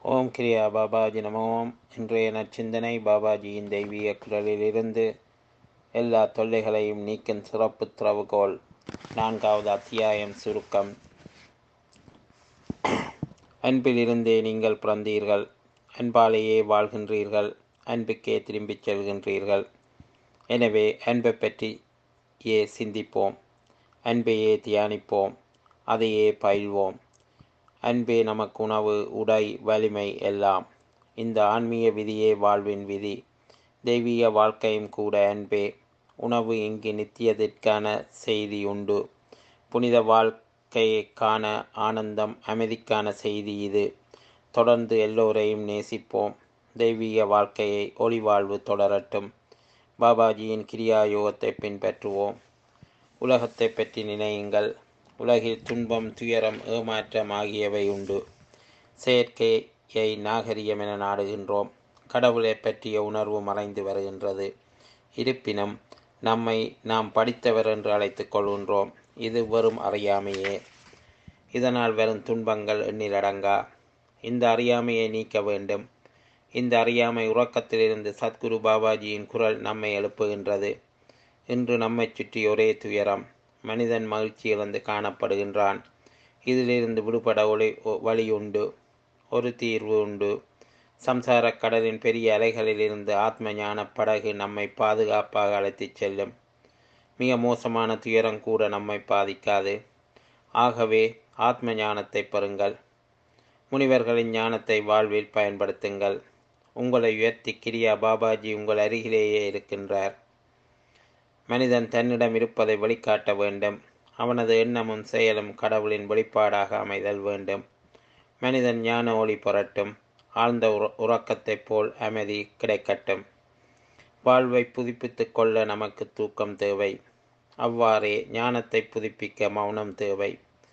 ஓம் கிரியா பாபாஜி நமோம் இன்றைய நற்சிந்தனை பாபாஜியின் தெய்வீக குரலிலிருந்து எல்லா தொல்லைகளையும் நீக்கும் சிறப்பு திறவுகோல் நான்காவது அத்தியாயம் சுருக்கம் அன்பிலிருந்தே நீங்கள் பிறந்தீர்கள் அன்பாலேயே வாழ்கின்றீர்கள் அன்புக்கே திரும்பிச் செல்கின்றீர்கள் எனவே அன்பை பற்றி ஏ சிந்திப்போம் அன்பையே தியானிப்போம் அதையே பயில்வோம் அன்பே நமக்கு உணவு உடை வலிமை எல்லாம் இந்த ஆன்மீக விதியே வாழ்வின் விதி தெய்வீக வாழ்க்கையும் கூட அன்பே உணவு இங்கு நித்தியதற்கான செய்தி உண்டு புனித வாழ்க்கைக்கான ஆனந்தம் அமைதிக்கான செய்தி இது தொடர்ந்து எல்லோரையும் நேசிப்போம் தெய்வீக வாழ்க்கையை ஒளிவாழ்வு தொடரட்டும் பாபாஜியின் கிரியா யோகத்தை பின்பற்றுவோம் உலகத்தை பற்றி நினையுங்கள் உலகில் துன்பம் துயரம் ஏமாற்றம் ஆகியவை உண்டு செயற்கையை நாகரிகம் என நாடுகின்றோம் கடவுளை பற்றிய உணர்வு மறைந்து வருகின்றது இருப்பினும் நம்மை நாம் படித்தவர் என்று அழைத்துக் கொள்கின்றோம் இது வெறும் அறியாமையே இதனால் வரும் துன்பங்கள் எண்ணிலடங்கா இந்த அறியாமையை நீக்க வேண்டும் இந்த அறியாமை உறக்கத்திலிருந்து சத்குரு பாபாஜியின் குரல் நம்மை எழுப்புகின்றது இன்று நம்மை சுற்றி ஒரே துயரம் மனிதன் மகிழ்ச்சி இழந்து காணப்படுகின்றான் இதிலிருந்து விடுபட ஒளி வழி உண்டு ஒரு தீர்வு உண்டு சம்சார கடலின் பெரிய அலைகளிலிருந்து ஆத்ம ஞான படகு நம்மை பாதுகாப்பாக அழைத்துச் செல்லும் மிக மோசமான துயரம் கூட நம்மை பாதிக்காது ஆகவே ஆத்ம ஞானத்தை பெறுங்கள் முனிவர்களின் ஞானத்தை வாழ்வில் பயன்படுத்துங்கள் உங்களை உயர்த்தி கிரியா பாபாஜி உங்கள் அருகிலேயே இருக்கின்றார் மனிதன் தன்னிடம் இருப்பதை வெளிக்காட்ட வேண்டும் அவனது எண்ணமும் செயலும் கடவுளின் வெளிப்பாடாக அமைதல் வேண்டும் மனிதன் ஞான ஒளி புரட்டும் ஆழ்ந்த உற உறக்கத்தைப் போல் அமைதி கிடைக்கட்டும் வாழ்வை புதுப்பித்து கொள்ள நமக்கு தூக்கம் தேவை அவ்வாறே ஞானத்தை புதுப்பிக்க மௌனம் தேவை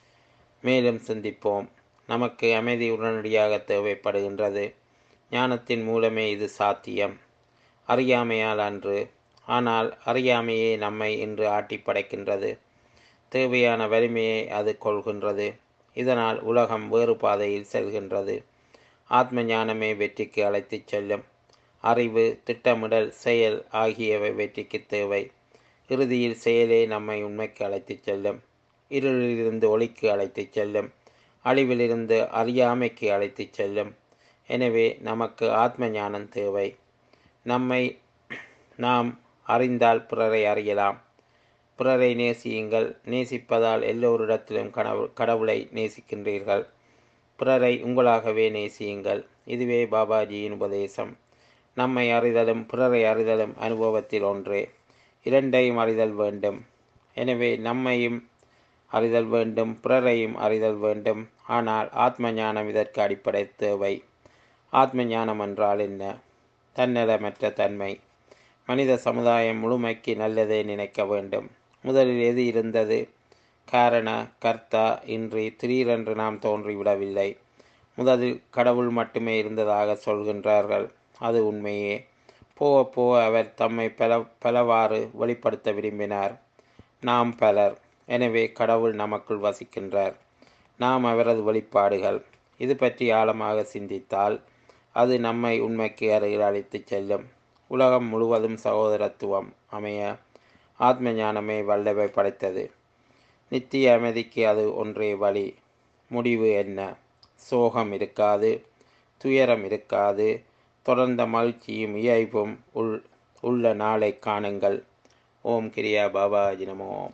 மேலும் சிந்திப்போம் நமக்கு அமைதி உடனடியாக தேவைப்படுகின்றது ஞானத்தின் மூலமே இது சாத்தியம் அறியாமையால் அன்று ஆனால் அறியாமையே நம்மை இன்று ஆட்டி படைக்கின்றது தேவையான வலிமையை அது கொள்கின்றது இதனால் உலகம் வேறு பாதையில் செல்கின்றது ஆத்ம ஞானமே வெற்றிக்கு அழைத்துச் செல்லும் அறிவு திட்டமிடல் செயல் ஆகியவை வெற்றிக்கு தேவை இறுதியில் செயலே நம்மை உண்மைக்கு அழைத்துச் செல்லும் இருளிலிருந்து ஒளிக்கு அழைத்துச் செல்லும் அழிவிலிருந்து அறியாமைக்கு அழைத்துச் செல்லும் எனவே நமக்கு ஆத்ம ஞானம் தேவை நம்மை நாம் அறிந்தால் பிறரை அறியலாம் பிறரை நேசியுங்கள் நேசிப்பதால் எல்லோரிடத்திலும் கனவு கடவுளை நேசிக்கின்றீர்கள் பிறரை உங்களாகவே நேசியுங்கள் இதுவே பாபாஜியின் உபதேசம் நம்மை அறிதலும் பிறரை அறிதலும் அனுபவத்தில் ஒன்றே இரண்டையும் அறிதல் வேண்டும் எனவே நம்மையும் அறிதல் வேண்டும் பிறரையும் அறிதல் வேண்டும் ஆனால் ஆத்ம ஞானம் இதற்கு அடிப்படை தேவை ஆத்ம ஞானம் என்றால் என்ன தன்னலமற்ற தன்மை மனித சமுதாயம் முழுமைக்கு நல்லதே நினைக்க வேண்டும் முதலில் எது இருந்தது காரண கர்த்தா இன்றி திடீரென்று நாம் தோன்றிவிடவில்லை முதலில் கடவுள் மட்டுமே இருந்ததாக சொல்கின்றார்கள் அது உண்மையே போக போக அவர் தம்மை பல பலவாறு வெளிப்படுத்த விரும்பினார் நாம் பலர் எனவே கடவுள் நமக்குள் வசிக்கின்றார் நாம் அவரது வெளிப்பாடுகள் இது பற்றி ஆழமாக சிந்தித்தால் அது நம்மை உண்மைக்கு அருகில் அழைத்துச் செல்லும் உலகம் முழுவதும் சகோதரத்துவம் அமைய ஆத்ம ஞானமே வல்லவை படைத்தது நித்திய அமைதிக்கு அது ஒன்றே வழி முடிவு என்ன சோகம் இருக்காது துயரம் இருக்காது தொடர்ந்த மகிழ்ச்சியும் இயல்பும் உள் உள்ள நாளை காணுங்கள் ஓம் கிரியா பாபாஜி நமோ